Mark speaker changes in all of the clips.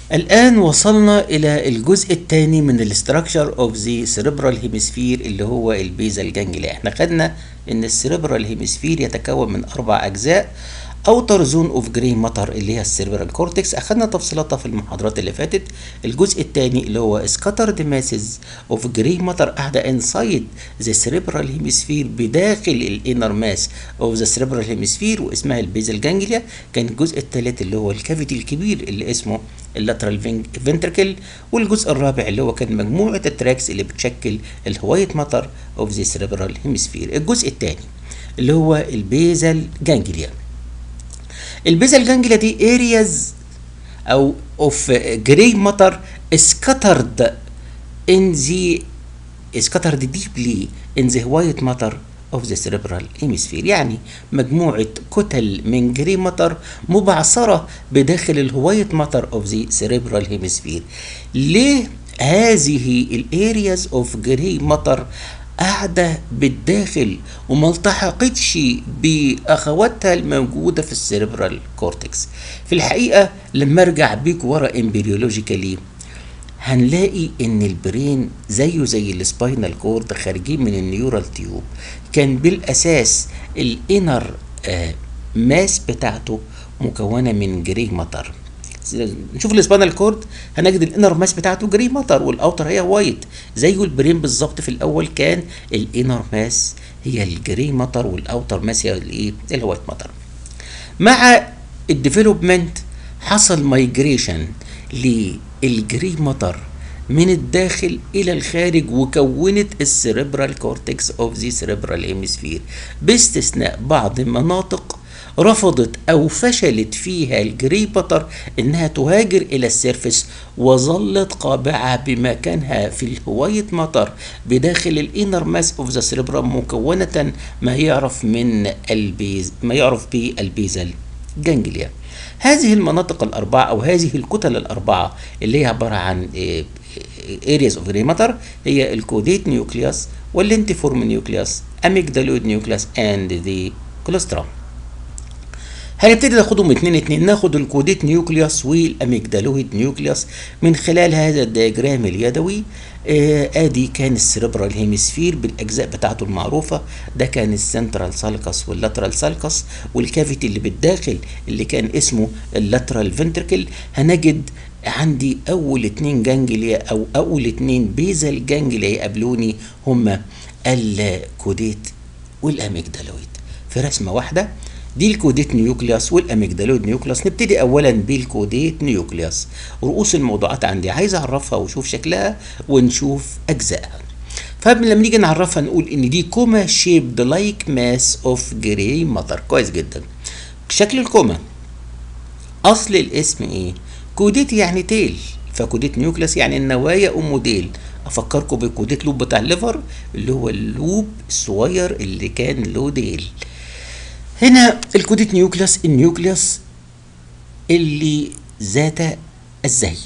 Speaker 1: الآن وصلنا إلى الجزء الثاني من الاستراكشر اوف ذا سيريبرال هيمسفير اللي هو البيزال جانجليا احنا خدنا ان السيريبرال هيمسفير يتكون من اربع اجزاء اوتر زون اوف جري ماتر اللي هي السيربرال كورتكس اخدنا تفصيلاتها في المحاضرات اللي فاتت الجزء الثاني اللي هو سكاترد ماسز اوف جري ماتر قاعده انسايد ذا سيربرال هيمسفير بداخل الانر ماس اوف ذا سيربرال هيمسفير واسمها البيزل جانجليا كان الجزء الثالث اللي هو الكافيتي الكبير اللي اسمه اللاترال فنتركل والجزء الرابع اللي هو كان مجموعه التراكس اللي بتشكل الهوايت ماتر اوف ذا سيربرال هيمسفير الجزء الثاني اللي هو البيزل جانجليا البيزل جانجليا دي ارياز او اوف جراي ماتر scattered in the scattered deeply in the white matter of the cerebral hemisphere يعني مجموعة كتل من جري ماتر مبعثرة بداخل الهوايت ماتر of the cerebral hemisphere ليه هذه الارياز اوف جري ماتر قاعدة بالداخل وما التحقتش بأخواتها الموجودة في السيربرال كورتكس في الحقيقة لما ارجع بيك ورا امبريولوجيكالي هنلاقي ان البرين زيه زي السباينال كورد خارجين من النيورال تيوب كان بالاساس الانر آه ماس بتاعته مكونه من جري ماتر نشوف السبانال كورد هنجد الانر ماس بتاعته جري ماتر والاوتر هي وايت زيه البرين بالظبط في الاول كان الانر ماس هي الجري ماتر والاوتر ماس هي الايه الوايت ماتر مع الديفلوبمنت حصل مايجريشن للجري ماتر من الداخل الى الخارج وكونت السيريبرال كورتكس اوف ذا سيريبرال هيمسفير باستثناء بعض المناطق رفضت او فشلت فيها الجري باتر انها تهاجر الى السيرفس وظلت قابعه بمكانها في الهوايت ماتر بداخل الانر ماس اوف ذا سيربرم مكونه ما يعرف من البيز ما يعرف بالبيزل جانجليا هذه المناطق الاربعه او هذه الكتل الاربعه اللي هي عباره عن areas of gray matter هي الكوديت نيوكليوس واللينتيفورم نيوكليوس اميجدالويد نيوكليوس اند ذا كولسترام هنبتدي ناخدهم اتنين اتنين ناخد الكوديت نيوكليوس والاميجدالويد نيوكليوس من خلال هذا الدياجرام اليدوي آه ادي كان السيربرال هيمسفير بالاجزاء بتاعته المعروفه ده كان السنترال سالكس واللاترال سالكس والكافيتي اللي بالداخل اللي كان اسمه اللاترال فنتركل هنجد عندي اول اتنين جانجليا او اول اتنين بيزل جانجليا يقابلوني هما الكوديت والاميجدالويد في رسمه واحده دي الكوديت نيوكليوس والاميجدالويد نيوكليوس نبتدي اولا بالكوديت نيوكليوس رؤوس الموضوعات عندي عايز اعرفها واشوف شكلها ونشوف اجزائها فلما نيجي نعرفها نقول ان دي كوما شيبد لايك ماس اوف جراي ماتر كويس جدا شكل الكوما اصل الاسم ايه كوديت يعني تيل فكوديت نيوكليوس يعني النوايا ام ديل افكركم بالكوديت لوب بتاع الليفر اللي هو اللوب الصغير اللي كان له ديل هنا الكوديت نيوكليوس النيوكليوس اللي ذات الذيل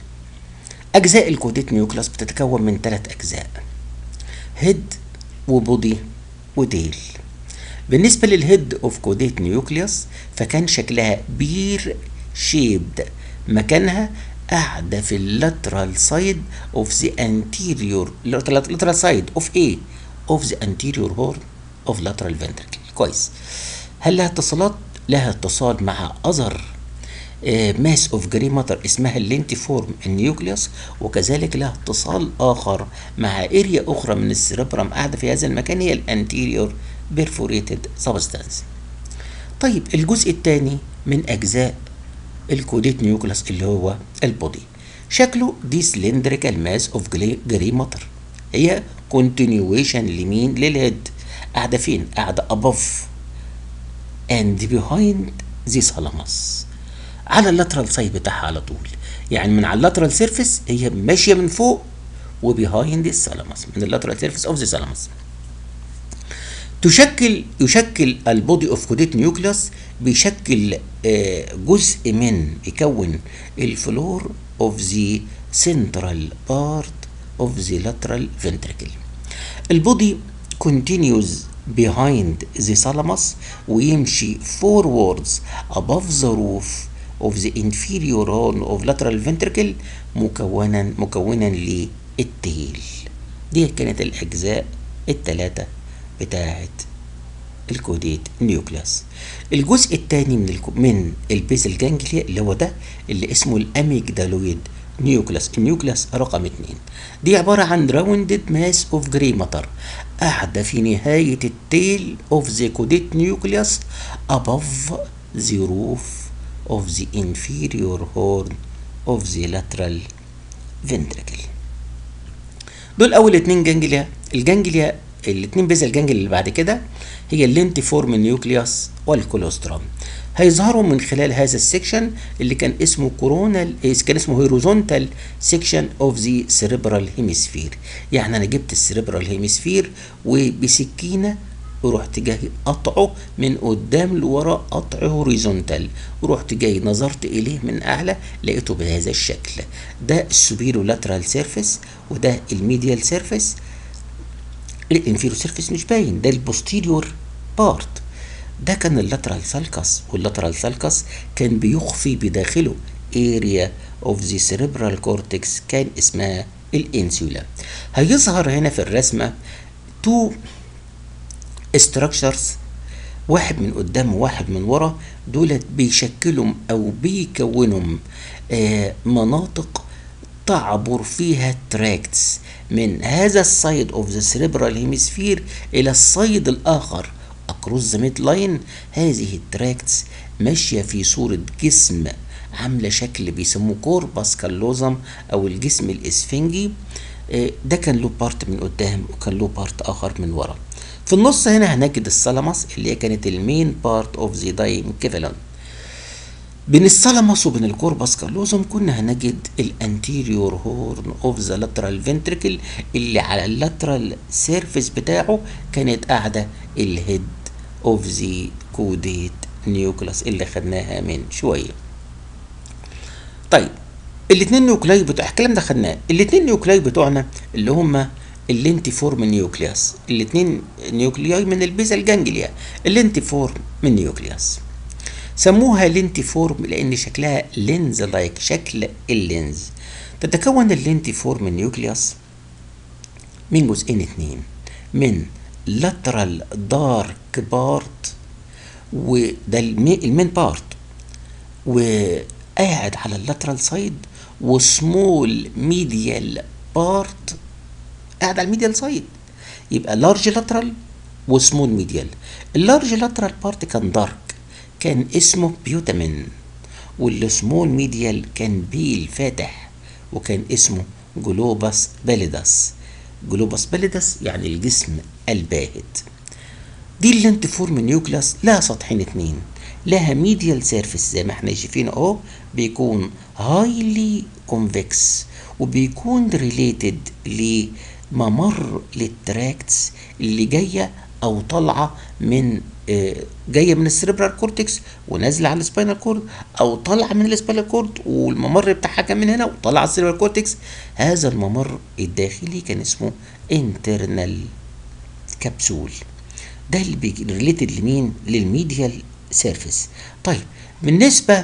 Speaker 1: أجزاء الكوديت نيوكليوس بتتكون من ثلاث أجزاء هيد وبودي وديل بالنسبة للهيد اوف كوديت نيوكليوس فكان شكلها بير شيبد مكانها قاعدة في اللاترال سايد اوف ذا انتيريور lateral سايد اوف ايه اوف ذا انتيريور هورن اوف lateral ventricle كويس هل لها اتصالات لها اتصال مع اذر ماس اوف جري ماتر اسمها اللينتيفورم النيوكليوس وكذلك لها اتصال اخر مع اريا اخرى من السيربرم قاعده في هذا المكان هي الانتيريور بيرفوريتد سبستانس طيب الجزء الثاني من اجزاء الكوديت نيوكليوس اللي هو البودي شكله دي سلندريكال ماس اوف جري ماتر هي كونتينيويشن لمين للهيد قاعدة فين؟ قاعدة above and behind the thalamus على اللاترال سايد بتاعها على طول يعني من على اللاترال سيرفيس هي ماشية من فوق وبيهايند الثالاموس من اللاترال سيرفيس اوف ذا ثالاموس تشكل يشكل البودي اوف كوديت نيوكليوس بيشكل جزء من يكون الفلور اوف ذا سنترال بارت اوف ذا لاترال فنتريكل البودي continues behind the thalamus ويمشي forwards above the roof of the inferior horn of lateral ventricle مكونا مكونا للتيل دي كانت الأجزاء الثلاثة بتاعت الكوديت نيوكليوس الجزء الثاني من الكو... من البيزل جانجليا اللي هو ده اللي اسمه الاميجدالويد نيوكليوس النيوكليوس رقم اتنين دي عبارة عن راوندد ماس اوف جري ماتر قاعدة في نهاية التيل اوف ذا كوديت نيوكليوس above the roof of the inferior horn of the lateral ventricle دول اول اتنين جانجليا الجانجليا الاتنين بيزل جانجليا اللي بعد كده هي اللينتيفورم نيوكليوس والكولوسترم هيظهروا من خلال هذا السكشن اللي كان اسمه كورونال كان اسمه هوريزونتال سيكشن اوف ذا سيريبرال هيمسفير يعني انا جبت السيريبرال هيمسفير وبسكينه ورحت جاي قطعه من قدام لورا قطع هوريزونتال ورحت جاي نظرت اليه من اعلى لقيته بهذا الشكل ده السوبيرو لاترال سيرفيس وده الميديال سيرفيس الانفيرو سيرفيس مش باين ده البوستيريور بارت ده كان اللاترال سالكس واللاترال سالكس كان بيخفي بداخله اريا اوف ذا سيريبرال كورتكس كان اسمها الانسولا هيظهر هنا في الرسمه تو structures واحد من قدام وواحد من ورا دولت بيشكلوا او بيكونوا آه مناطق تعبر فيها تراكتس من هذا السايد اوف ذا سيريبرال هيمسفير الى السايد الاخر اكروس ذا ميد لاين هذه التراكتس ماشيه في صوره جسم عامله شكل بيسموه كورباس كالوزم او الجسم الاسفنجي ده كان له بارت من قدام وكان له بارت اخر من ورا في النص هنا هنجد الثالاموس اللي هي كانت المين بارت اوف ذا دايم كيفالون بين الثالاموس وبين الكورباس كالوزم كنا هنجد الانتيريور هورن اوف ذا لاترال فنتريكل اللي على اللاترال سيرفيس بتاعه كانت قاعده الهيد اوف ذا كوديت نيوكلاس اللي خدناها من شويه طيب الاثنين نيوكلاي بتوع الكلام ده خدناه الاثنين نيوكلاي بتوعنا اللي هما اللينتيفورم نيوكلياس الاثنين نيوكلياي من البيزل جانجليا اللينتيفورم من نيوكلياس سموها لينتيفورم لان شكلها لينز لايك شكل اللينز تتكون اللينتيفورم نيوكلياس من جزئين اتنين من لاترال دارك بارت وده المين بارت وقاعد على اللاترال سايد وسمول ميديال بارت قاعد على الميديال سايد يبقى لارج لاترال وسمول ميديال اللارج لاترال بارت كان دارك كان اسمه بيوتامين والسمول ميديال كان بيل فاتح وكان اسمه جلوباس باليداس جلوباس باليداس يعني الجسم الباهت دي اللينتيفورم نيوكلاس لها سطحين اتنين لها ميديال سيرفيس زي ما احنا شايفين اهو بيكون هايلي كونفكس وبيكون ريليتد لممر للتراكتس اللي جايه او طالعه من جايه من السيربرال كورتكس ونازله على السباينال كورد او طالعه من السباينال كورد والممر بتاعها كان من هنا وطالعه على السيربرال كورتكس هذا الممر الداخلي كان اسمه انترنال كبسول ده اللي ريليتد لمين للميديال سيرفيس طيب بالنسبه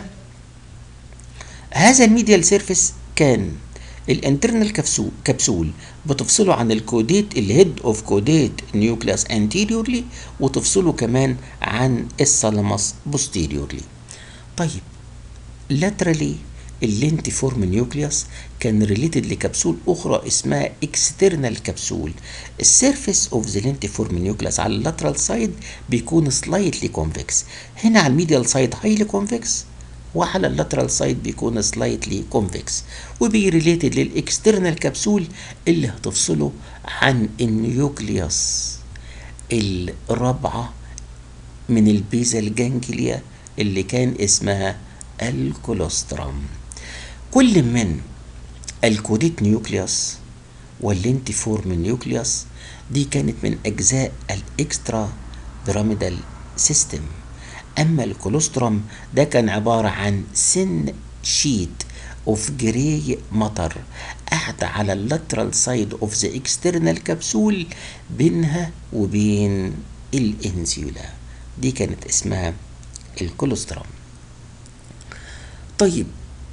Speaker 1: هذا الميديال سيرفيس كان الانترنال كبسول كبسول بتفصله عن الكوديت الهيد اوف كوديت نيوكليوس انتيريورلي وتفصله كمان عن الثالاموس بوستيريورلي طيب لاترالي اللينتيفورم نيوكليوس كان ريليتد لكبسول اخرى اسمها اكسترنال كبسول السيرفيس اوف ذا لينتيفورم نيوكليوس على اللاترال سايد بيكون سلايتلي كونفكس هنا على الميديال سايد هايلي كونفكس وعلى اللاترال سايد بيكون سلايتلي كونفكس وبيريليتد للاكسترنال كبسول اللي هتفصله عن النيوكليوس الرابعه من البيزل جانجليا اللي كان اسمها الكولوسترم كل من الكوديت نيوكليوس واللينتيفورم نيوكليوس دي كانت من اجزاء الاكسترا بيراميدال سيستم اما الكولوسترم ده كان عباره عن سن شيت اوف جراي مطر قاعدة على اللاترال سايد اوف ذا اكسترنال كبسول بينها وبين الانسيولا دي كانت اسمها الكولوسترم طيب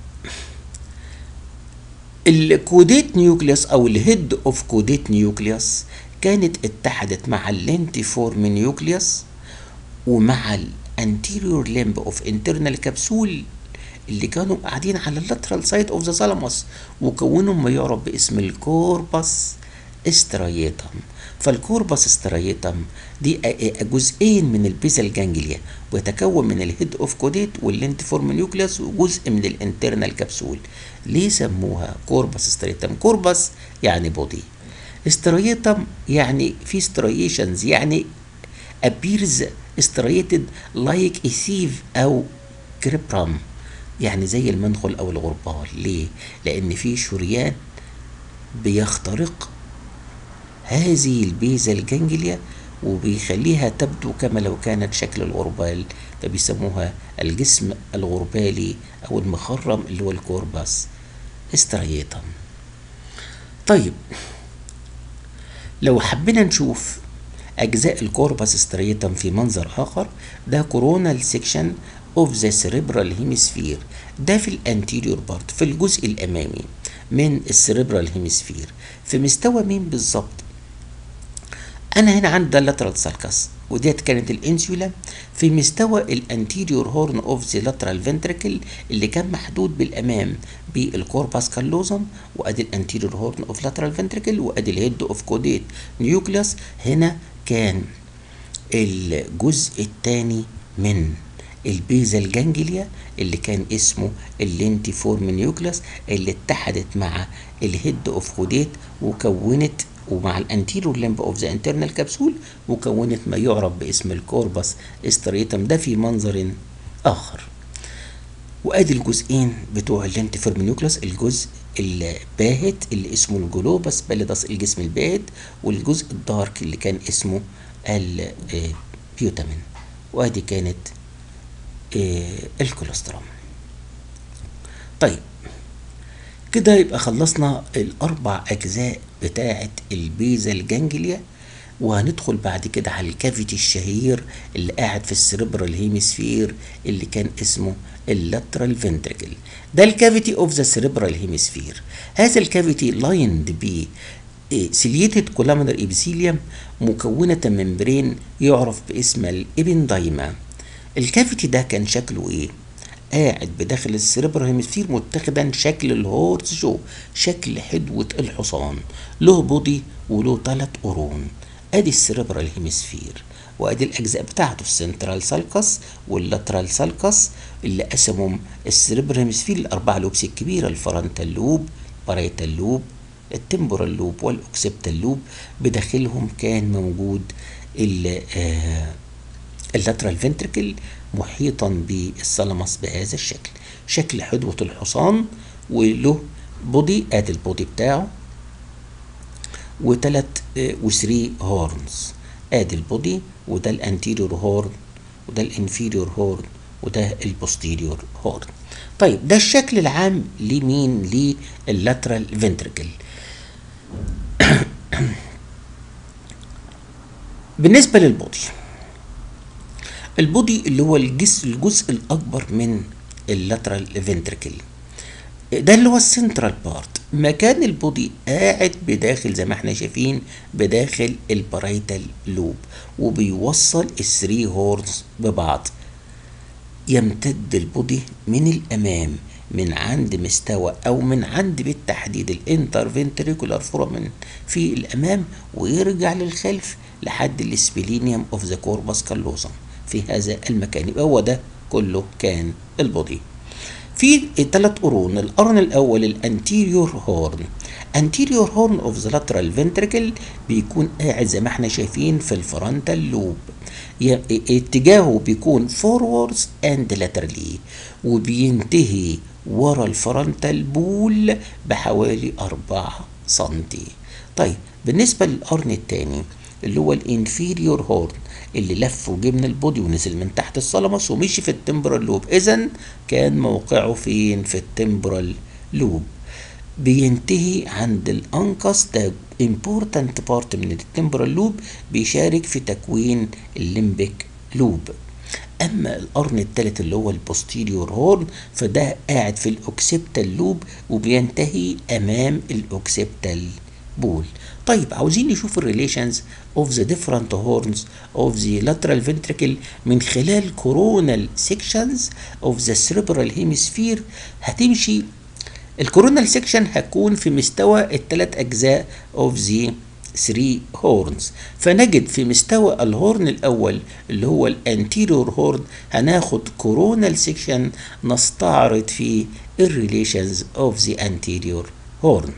Speaker 1: الكوديت نيوكليوس او الهيد اوف كوديت نيوكليوس كانت اتحدت مع اللينتيفورم نيوكليوس ومع الانتيريور ليمب اوف انترنال كبسول اللي كانوا قاعدين على اللاترال سايد اوف ذا ثالاموس وكونوا ما يعرف باسم الكوربس استرايتم فالكوربس استرايتم دي جزئين من البيزال جانجليا ويتكون من الهيد اوف كوديت واللينتيفورم نيوكليوس وجزء من الانترنال كبسول ليه سموها كوربس استرايتم كوربس يعني بودي استرايتم يعني في ستريشنز يعني appears striated like a sieve او كريبرام يعني زي المنخل او الغربال ليه لان في شريان بيخترق هذه البيزا الجنجليا وبيخليها تبدو كما لو كانت شكل الغربال فبيسموها الجسم الغربالي او المخرم اللي هو الكورباس استريتم طيب لو حبينا نشوف اجزاء الكورباس استريتم في منظر اخر ده كورونال سيكشن اوف ذا سيريبرال هيمسفير ده في الانتيريور بارت في الجزء الامامي من السيريبرال هيمسفير في مستوى مين بالظبط انا هنا عندي اللاترال سالكس وديت كانت الانسولا في مستوى الانتيريور هورن اوف ذا لاترال فنتريكل اللي كان محدود بالامام بالكورباس كالوزم وادي الانتيريور هورن اوف لاترال فنتريكل وادي الهيد اوف كوديت نيوكليوس هنا كان الجزء الثاني من البيزال جانجليا اللي كان اسمه اللينتيفورم نيوكليوس اللي اتحدت مع الهيد اوف كوديت وكونت ومع الانتيريور لمب اوف ذا انترنال كبسول وكونت ما يعرف باسم الكوربس استريتم ده في منظر اخر وادي الجزئين بتوع اللينتيفورم نيوكليوس الجزء الباهت اللي اسمه الجلوبس باليدس الجسم الباهت والجزء الدارك اللي كان اسمه البيوتامين وادي كانت الكوليسترول طيب كده يبقى خلصنا الاربع اجزاء بتاعه البيزا الجانجليا وهندخل بعد كده على الكافيتي الشهير اللي قاعد في السيربرال هيمسفير اللي كان اسمه اللاترال فنتريكل ده الكافيتي اوف ذا سيربرال هيمسفير هذا الكافيتي لايند ب سيليتد كولامنر ايبيثيليوم مكونه من برين يعرف باسم الابندايما الكافيتي ده كان شكله ايه قاعد بداخل السيربرال هيمسفير متخذا شكل الهورس شو شكل حدوة الحصان له بودي وله ثلاث قرون ادي السيربرال هيمسفير وادي الاجزاء بتاعته السنترال سالكس واللاترال سالكس اللي قسمهم السيربرال هيمسفير الاربع لوبس الكبيره الفرنتال لوب بارايتال لوب التمبورال لوب والاوكسبتال لوب بداخلهم كان موجود اللاترال فنتركل محيطا بالثالاموس بهذا الشكل شكل حدوة الحصان وله بودي ادي البودي بتاعه وتلات وثري هورنز ادي البودي وده الانتيريور هورن وده الانفيريور هورن وده البوستيريور هورن طيب ده الشكل العام لمين لللاترال فنتركل بالنسبة للبودي البودي اللي هو الجزء الجزء الاكبر من اللاترال فنتركل ده اللي هو السنترال بارت مكان البودي قاعد بداخل زي ما احنا شايفين بداخل البرايتال لوب وبيوصل الثري هورنز ببعض يمتد البودي من الامام من عند مستوى او من عند بالتحديد الانترفنتريكولار فورامين في الامام ويرجع للخلف لحد السبلينيوم اوف ذا كوربس كالوزم في هذا المكان يبقى هو ده كله كان البودي في ثلاث قرون القرن الاول الانتيريور هورن anterior horn of the lateral ventricle بيكون قاعد زي ما احنا شايفين في الفرونتال لوب اتجاهه بيكون forwards and laterally وبينتهي ورا الفرونتال بول بحوالي أربعة سنتي طيب بالنسبة للقرن الثاني اللي هو الانفيريور هورن اللي لف وجه من البودي ونزل من تحت الثالاموس ومشي في التمبرال لوب اذا كان موقعه فين في التمبرال لوب بينتهي عند الانكس ده امبورتنت بارت من التمبرال لوب بيشارك في تكوين الليمبيك لوب اما القرن الثالث اللي هو البوستيريور هورن فده قاعد في الاوكسيبتال لوب وبينتهي امام الاوكسيبتال بول طيب عاوزين نشوف الريليشنز اوف ذا ديفرنت هورنز اوف ذا lateral ventricle من خلال coronal sections اوف ذا cerebral hemisphere هتمشي الكورونال سيكشن هتكون في مستوى الثلاث اجزاء اوف ذا 3 هورنز فنجد في مستوى الهورن الاول اللي هو الانتيريور هورن هناخد كورونال سيكشن نستعرض فيه الريليشنز اوف ذا انتيريور هورن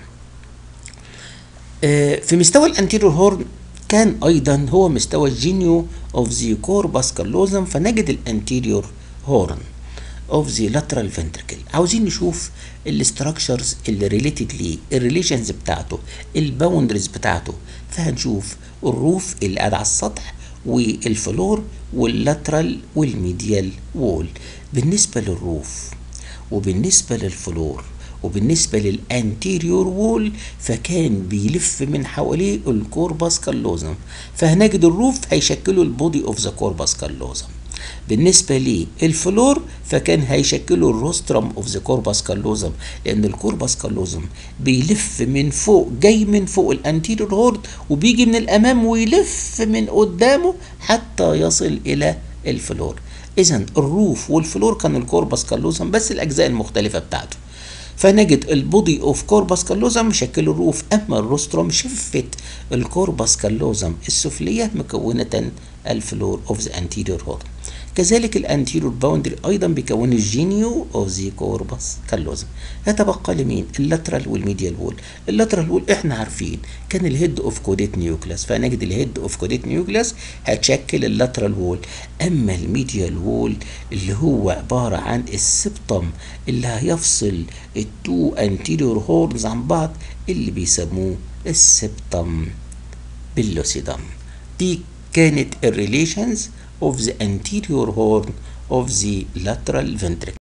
Speaker 1: في مستوى الانتيريور هورن كان ايضا هو مستوى الجينيو اوف ذا كوربس كالوزم فنجد الانتيريور هورن اوف ذا لاترال فنتركل عاوزين نشوف الاستراكشرز اللي ريليتد ليه الريليشنز بتاعته الباوندريز بتاعته فهنشوف الروف اللي قاعد على السطح والفلور واللاترال والميديال وول بالنسبه للروف وبالنسبه للفلور وبالنسبة للانتيريور وول فكان بيلف من حواليه الكوربس كاللوزم فهنجد الروف هيشكلوا البودي اوف ذا كوربس كاللوزم بالنسبة للفلور فكان هيشكلوا الروسترم اوف ذا كوربس كاللوزم لان الكوربس كاللوزم بيلف من فوق جاي من فوق الانتيريور هورد وبيجي من الامام ويلف من قدامه حتى يصل الى الفلور اذا الروف والفلور كانوا الكوربس كاللوزم بس الاجزاء المختلفة بتاعته فنجد البودي اوف كوربس كالوزم مشكل الروف اما الروستروم شفت الكوربس كالوزم السفليه مكونه الفلور اوف ذا انتيريور هورن كذلك الانتيريور باوندري ايضا بيكون الجينيو اوف ذا كوربس كالوزم يتبقى لمين اللاترال والميديال وول اللاترال وول احنا عارفين كان الهيد اوف كوديت نيوكلاس فنجد الهيد اوف كوديت نيوكلاس هتشكل اللاترال وول اما الميديال وول اللي هو عباره عن السبتم اللي هيفصل التو انتيريور هورنز عن بعض اللي بيسموه السبتم باللوسيدم دي كانت الريليشنز of the anterior horn of the lateral ventricle